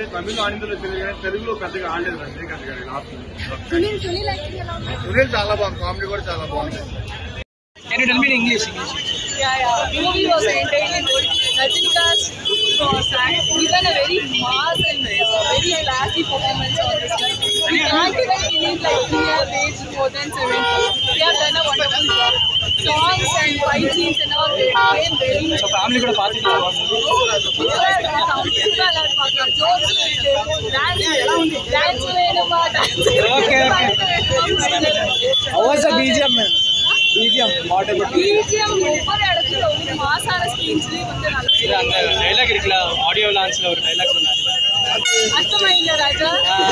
తమిళ ఆడిందో తెలియదు కానీ తెలుగులో పెద్దగా ఆడలేదు రజనీకాంత్ గారి లాస్ట్ సునీల్ సునీల్ యాక్టింగ్ ఎలా ఉంది సునీల్ చాలా బాగుంది కామెడీ కూడా చాలా బాగుంది Can you tell me in English? Yeah, yeah. Movie was entirely good. Rajinikanth was act- given a very mass and uh, very classy performance on this one. We can't even believe like we have aged more than 70. We have done a wonderful job. Songs and fight scenes and all, they came very So family కూడా participate dance వేయడమా Okay, okay. How was the BGM? BGM, what about BGM ஒவ்வொரு இடத்துலயும் ஒரு மாசான ஸ்கீம்ஸ்லயும் வந்து நல்லா அந்த dialogue இருக்குல்ல ஆடியோ லான்ச்ல ஒரு டைலாக் சொன்னாங்க అర్థమైందా రాజా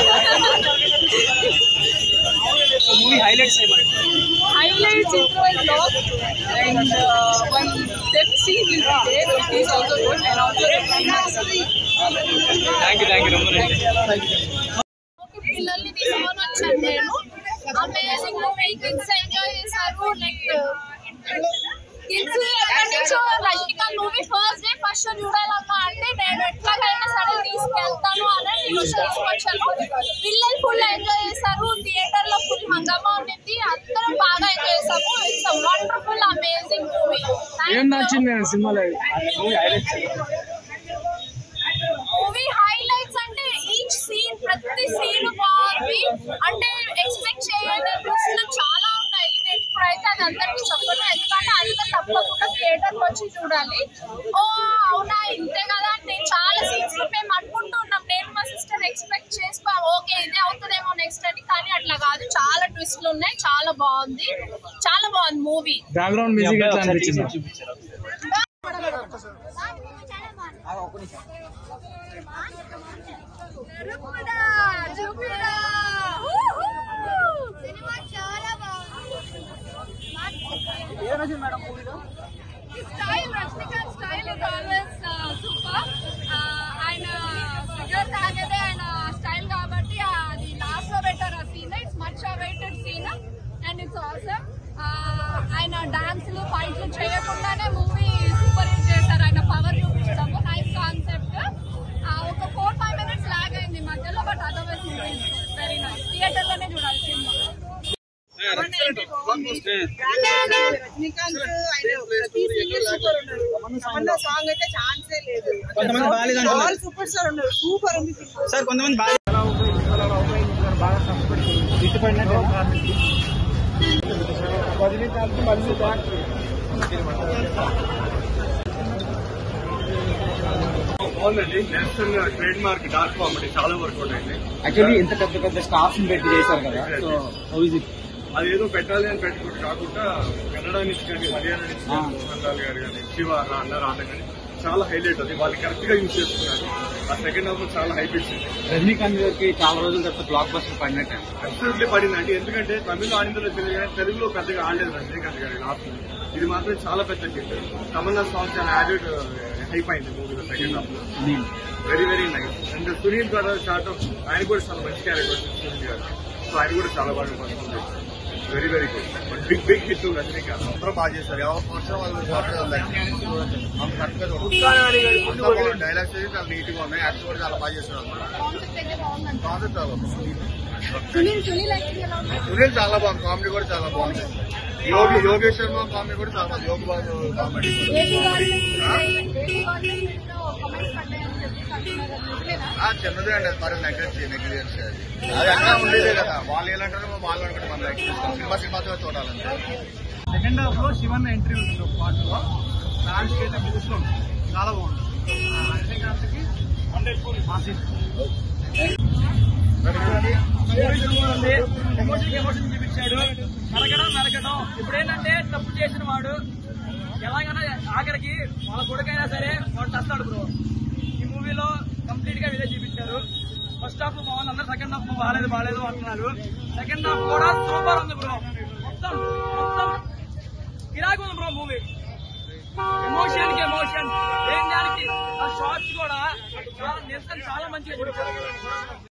మూవీ హైలైట్స్ ఏమంటారు highlights interval block and uh, one depth scene will be there it is also good and also the climax thank you thank you రొమ్మ రండి పిల్లల్ని తీసుకొని వచ్చాను నేను అమేజింగ్ మూవీ కిడ్స్ ఎంజాయ్ చేశారు లైక్ కిడ్స్ ఎక్కడి నుంచో Rajinikanth movie first day first show చూడాలమ్మా అంటే నేను ఎట్లాగైనా సరే తీసుకెళ్తాను అని నేను తీసుకొచ్చాను పిల్లలు ఫుల్ ఎంజాయ్ చేశారు థియేటర్ లో ఫుల్ హంగామా ఉండింది అందరం బాగా ఎంజాయ్ చేసాము ఇట్స్ వండర్ఫుల్ అమేజింగ్ మూవీ ఏం నచ్చింది సినిమాలో మూవీ హైలైట్స్ మూవీ హైలైట్స్ అంటే ఈచ్ సీన్ ప్రతి సీన్ బాగుంది అంటే ఎక్స్పెక్ట్ చేయని ట్విస్ట్లు చాలా ఉన్నాయి నేను ఇప్పుడైతే అది అందరికీ చెప్పను ఎందుకంటే అందరూ తప్పకుండా థియేటర్ వచ్చి చూడాలి ఓ అవునా ఇంతే కదా అని నేను చాలా సీన్స్ మేము అనుకుంటూ ఉన్నాం నేను మా సిస్టర్ ఎక్స్పెక్ట్ చేసుకో ఓకే ఇదే అవుతుందేమో నెక్స్ట్ అని కానీ అట్లా కాదు చాలా ట్విస్ట్లు ఉన్నాయి చాలా బాగుంది చాలా బాగుంది మూవీ బ్యాక్గ్రౌండ్ మ్యూజిక్ ఎట్లా అనిపించింది సినిమా చాలా బాగుంది style Rajinikanth style is always super ఆయన ఫిగర్ తాగేదే ఆయన స్టైల్ కాబట్టి అది లాస్ట్ లో పెట్టారు ఆ scene it's much awaited scene and it's awesome ఆయన డాన్స్లు ఫైట్లు చేయకుండానే మూవీ సూపర్ హిట్ చేశారు ఆయన పవర్ చూపించడము నైస్ కాన్సెప్ట్ ఒక ఫోర్ ఫైవ్ మినిట్స్ లాగ్ అయింది మధ్యలో but otherwise movie very nice theatre లోనే చూడాలి సినిమా రజనీకాంత్ ఆయన ప్రతి సింగిల్ సూపర్ ఉన్నాడు తమన్నా సాంగ్ అయితే ఛాన్సే లేదు కొంతమంది బాగాలేదు అంటున్నారు. ఆల్ సూపర్ స్టార్ ఉన్నారు సూపర్ ఉంది సినిమా సార్ కొంతమంది బాగా బాగా కష్టపడి ఇష్టపడినట్టు బాగుందండి national trade mark dark comedy చాలా వర్క్ అయింది యాక్చువల్లీ ఇంత పెద్ద పెద్ద స్టాఫ్ పెట్టి చేశారు కదా సో హౌ ఇస్ ఇట్ అది ఏదో పెట్టాలి అని పెట్టుకుంటే కాకుండా కన్నడ నుంచి కానీ హర్యానా నుంచి కానీ మోహన్ లాల్ గారు కానీ శివ అన్న రాధ కానీ చాలా హైలైట్ అది వాళ్ళు కరెక్ట్ గా యూజ్ చేసుకున్నారు ఆ సెకండ్ హాఫ్ లో చాలా హైప్ ఇచ్చింది రజనీకాంత్ గారికి చాలా రోజుల తర్వాత బ్లాక్ బస్టర్ పడినట్టు అబ్సల్యూట్లీ పడింది అంటే ఎందుకంటే తమిళ ఆడిందో తెలియదు కానీ తెలుగులో పెద్దగా ఆడలేదు రజనీకాంత్ గారి లాస్ట్ ఇది మాత్రం చాలా పెద్ద హిట్ తమన్నా సాంగ్ చాలా యాడెడ్ హైప్ అయింది మూవీలో సెకండ్ హాఫ్ లో very very nice and Sunil garu start ఆయన కూడా చాలా మంచి క్యారెక్టర్ సునీల్ గారు సో ఆయన కూడా చాలా బాగా పడుతుంది very very good big big hit Rajinikanth అందరూ బాగా చేశారు ఎవరు సంవత్సరం వాళ్ళు డైలాగ్స్ చాలా నీట్ గా ఉన్నాయి యాక్షన్ కూడా చాలా బాగా చేశారు కాన్సెప్ట్ అయితే బాగుందండి కాన్సెప్ట్ చాలా బాగుంది సునీల్ సునీల్ యాక్టింగ్ ఎలా ఉంది సునీల్ చాలా బాగుంది కామెడీ కూడా చాలా బాగుంది యోగి యోగేష్ శర్మ కామెడీ కూడా చాలా బాగుంది Yogi Babu comedy AP government AP government లో కమెంట్స్ పడ్డాయని చెప్పి అంటున్నారు అది నిజమేనా ఆ చిన్నదే అండి అది మరి నెగ్లెక్ట్ నెగ్లిజెన్స్ అది అది అక్కడ ఉండేదే కదా వాళ్ళు ఏమంటారో వాళ్ళు అనుకుంటే మనం లైక్ చేస్తాం సినిమా సినిమాతో చూడాలంటే సెకండ్ హాఫ్ లో శివన్ ఎంట్రీ ఉంటుంది ఒక పార్ట్ లో డాన్స్ అయితే బూస్ట్ ఉంది చాలా బాగుంది రజనీకాంత్ కి వండర్ఫుల్ ఆసిఫ్ ఎమోషన్ ఎమోషన్ చూపించాడు నరకడం నరకడం ఇప్పుడు ఏంటంటే తప్పు చేసిన వాడు ఎలాగైనా ఆఖరికి వాళ్ళ కొడుకైనా సరే వాడు చస్తాడు బ్రో ఈ మూవీలో కంప్లీట్ గా ఇదే చూపించారు ఫస్ట్ హాఫ్ బాగుంది అందరు సెకండ్ హాఫ్ బాగాలేదు బాగాలేదు అంటున్నారు సెకండ్ హాఫ్ కూడా సూపర్ ఉంది బ్రో మొత్తం మొత్తం ఇలాగ ఉంది బ్రో మూవీ ఎమోషన్ కి ఎమోషన్ ఏం దానికి ఆ షార్ట్స్ కూడా చాలా నిజంగా చాలా మంచిగా చూపించారు